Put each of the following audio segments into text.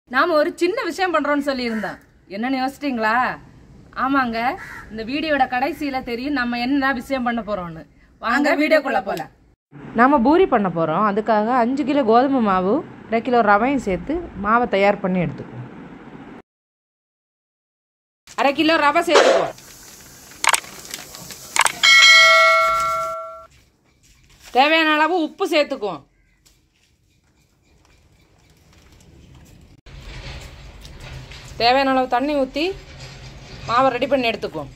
நாம் ஒரு சின்ன விஷயம் பண்ணுறோன்னு சொல்லியிருந்தோம் என்னன்னு யோசிச்சிட்டிங்களா ஆமாங்க இந்த வீடியோட கடைசியில் தெரியும் நம்ம என்ன விஷயம் பண்ண போகிறோம்னு வாங்க வீடியோக்குள்ளே போகலாம் நாம் பூரி பண்ண போகிறோம் அதுக்காக அஞ்சு கிலோ கோதுமை மாவு அரை கிலோ ரவையும் சேர்த்து மாவை தயார் பண்ணி எடுத்துக்குவோம் அரை கிலோ ரவை சேர்த்துக்குவோம் தேவையான அளவு உப்பு சேர்த்துக்குவோம் தேவையான அளவு தண்ணி ஊற்றி மாவை ரெடி பண்ணி எடுத்துக்குவோம்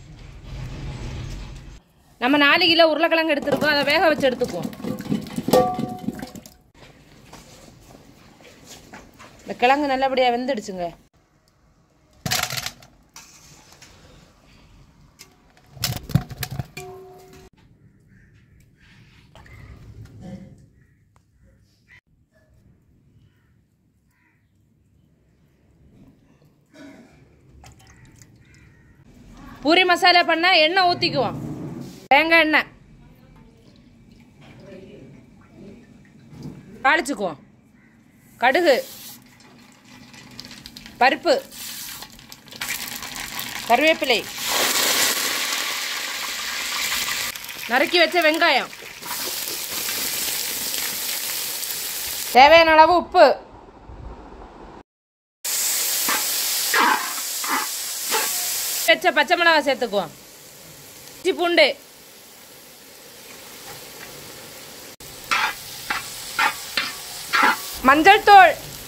நம்ம நாலு கிலோ உருளைக்கிழங்கு எடுத்துருக்கோம் அதை வேக வச்சு எடுத்துக்குவோம் இந்த கிழங்கு நல்லபடியாக வெந்துடுச்சுங்க பூரி மசாலா பண்ணால் எண்ணெய் ஊற்றிக்குவோம் தேங்காய் எண்ணெய் தாளிச்சுக்குவோம் கடுகு பருப்பு கருவேப்பிலை நறுக்கி வச்ச வெங்காயம் தேவையான அளவு உப்பு வச்ச பச்சை மிளகாய் சேர்த்துக்குவோம் இஞ்சி பூண்டு மஞ்சள் தூள்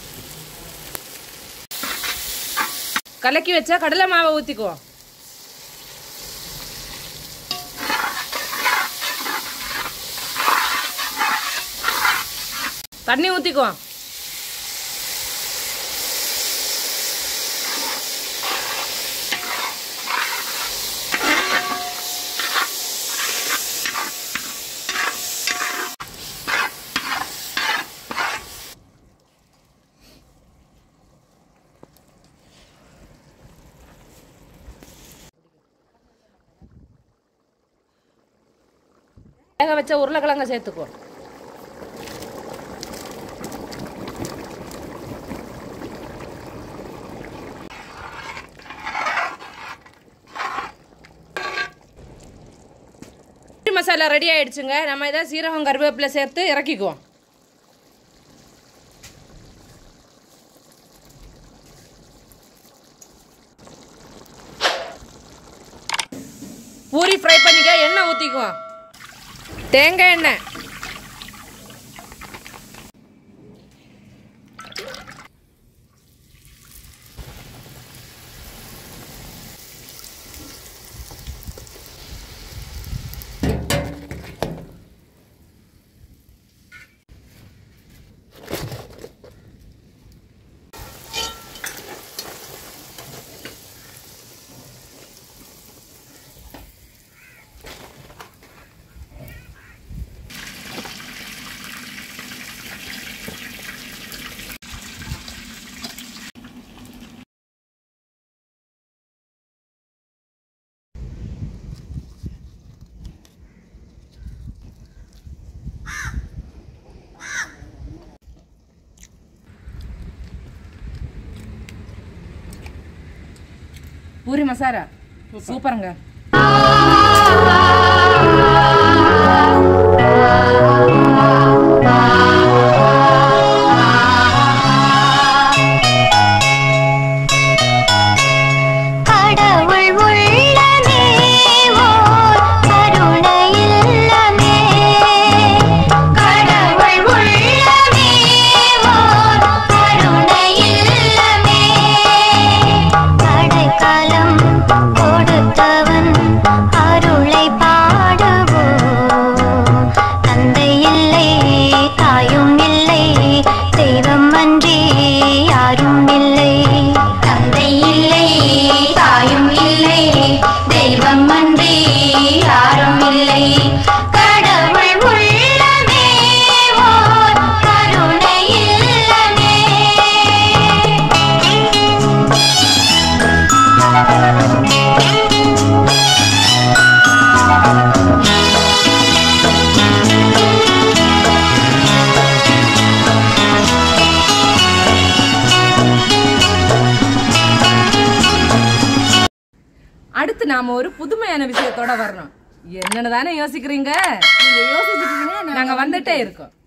கலக்கி வச்ச கடலை மாவை ஊற்றிக்குவோம் தண்ணி ஊற்றிக்குவோம் வேக வச்ச உருளைக்கிழங்க சேர்த்துக்குவோம் பூரி மசாலா ரெடி ஆயிடுச்சுங்க நம்ம இதை சீரகம் கருவேப்பிலை சேர்த்து இறக்கிக்குவோம் பூரி ஃப்ரை பண்ணிக்க எண்ணெய் ஊற்றிக்குவோம் தேங்காய் எண்ணெய் பூரி மசாலா சூப்பருங்க கடவுள் உள்ளமே ஓர் கருணை இல்லமே கடவுள் உள்ளமே ஓர் கருணை இல்லமே கடைக்காலம் கொடுத்தவன் அருளை பாடுவோம் தந்தை இல்லை தாயும் இல்லை தெய்வம் அன்றி யாரும் இல்லை தந்தை இல்லை தாயும் இல்லை தெய்வம் அன்றி யாரும் இல்லை கடவுள் உள்ளமே ஓர் கருணை இல்லமே கடவுள் அடுத்து நாம ஒரு புதுமையான விஷயத்தோட வரணும் என்னன்னு தானே யோசிக்கிறீங்க நீங்க யோசிச்சுட்டீங்கன்னா நாங்க வந்துட்டே இருக்கோம்